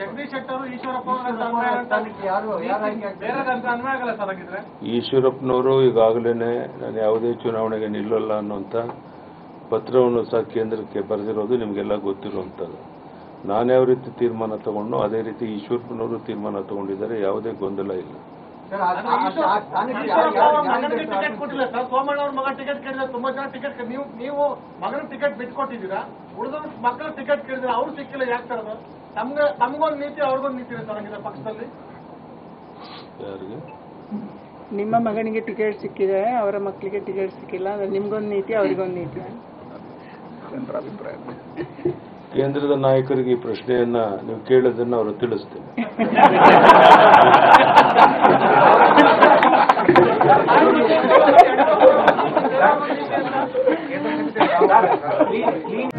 ಜಗದೀಶ್ ಶೆಟ್ಟರ್ ಅವರು ಈಶ್ವರಪ್ಪ ಅವ್ರಿಗೆ ಅನ್ವಯ ಸ್ಥಾನಕ್ಕೆ ಯಾರು ಯಾರು ಆಯ್ಕೆ ಆಗ್ತಾರೆ? ಬೇರೆ ಅಂತ ಅನ್ವಯ ಆಗಲ್ಲ ಸರ್ ಹಾಗಿದ್ರೆ ಈಶ್ವರಪ್ಪನವರು ಈಗಾಗಲೇ ನಾನು ಯಾವುದೇ ಚುನಾವಣೆಗೆ ನಿಲ್ಲಲ್ಲ ಅನ್ನುವಂಥ ಪತ್ರವನ್ನು ಸಹ ಕೇಂದ್ರಕ್ಕೆ ಬರೆದಿರೋದು ನಿಮಗೆಲ್ಲ ಗೊತ್ತಿರುವಂಥದ್ದು ನಾನು ಯಾವ ರೀತಿ ತೀರ್ಮಾನ ತಗೊಂಡು ಅದೇ ರೀತಿ ಈಶ್ವರಪ್ಪನವರು ತೀರ್ಮಾನ ತಗೊಂಡಿದ್ದಾರೆ ಯಾವುದೇ ಗೊಂದಲ ಇಲ್ಲ ಸರ್, ಆ- ಆದ್ರೆ ಆ- ಈಶ್ವರ- ಆ ಸ್ಥಾನಕ್ಕೆ ಯಾರು- ಈಶ್ವರಪ್ಪ ಯಾರು- ಅವ್ರ ಯಾರು ಮಗನಿಗೆ ಬೇಕು ಟಿಕೆಟ್ ಕೊಟ್ಟಿಲ್ಲ ಸರ್ ಸೋಮಣ್ಣ ಅವ್ರ ಮಗ ಟಿಕೆಟ್ ಕೇಳಿದ್ರೆ ತುಂಬಾ ಜನ ಟಿಕೆಟ್ ನೀವು ನೀವು ಮಗನ ಟಿಕೆಟ್ ಬಿಟ್ಕೊಟ್ಟಿದ್ದೀರಾ ಉಳಿದವ್ರ ಮಕ್ಕಳ ಟಿಕೆಟ್ ಕೇಳಿದ್ರೆ ಅವ್ರು ಸಿಕ್ಕಿಲ್ಲ ಯಾಕೆ ಸರ್ ಅದು ನಮ್ಗೆ ನಮ್ಗೊಂದು ನೀತಿ ಅವ್ರಿಗೊಂದು ನೀತಿ ಇದೆ ಸರ್ ಹಂಗಿದ್ರೆ ಪಕ್ಷದಲ್ಲಿ ಯಾರಿಗೆ ನಿಮ್ಮ ಮಗನಿಗೆ ಟಿಕೆಟ್ ಸಿಕ್ಕಿದೆ ಅವರ ಮಕ್ಕಳಿಗೆ ಟಿಕೆಟ್ ಸಿಕ್ಕಿಲ್ಲ ಅಂದ್ರೆ ನಿಮ್ಗೊಂದು ನೀತಿ ಅವ್ರಿಗೊಂದು ನೀತಿ ಕೇಂದ್ರದ ನಾಯಕರಿಗೆ ಈ ಪ್ರಶ್ನೆಯನ್ನ ನೀವು ಕೇಳೋದನ್ನ ಅವರು ತಿಳಿಸ್ತೀನಿ ಕೇಂದ್ರ ಸಚಿವ ರಾವ್-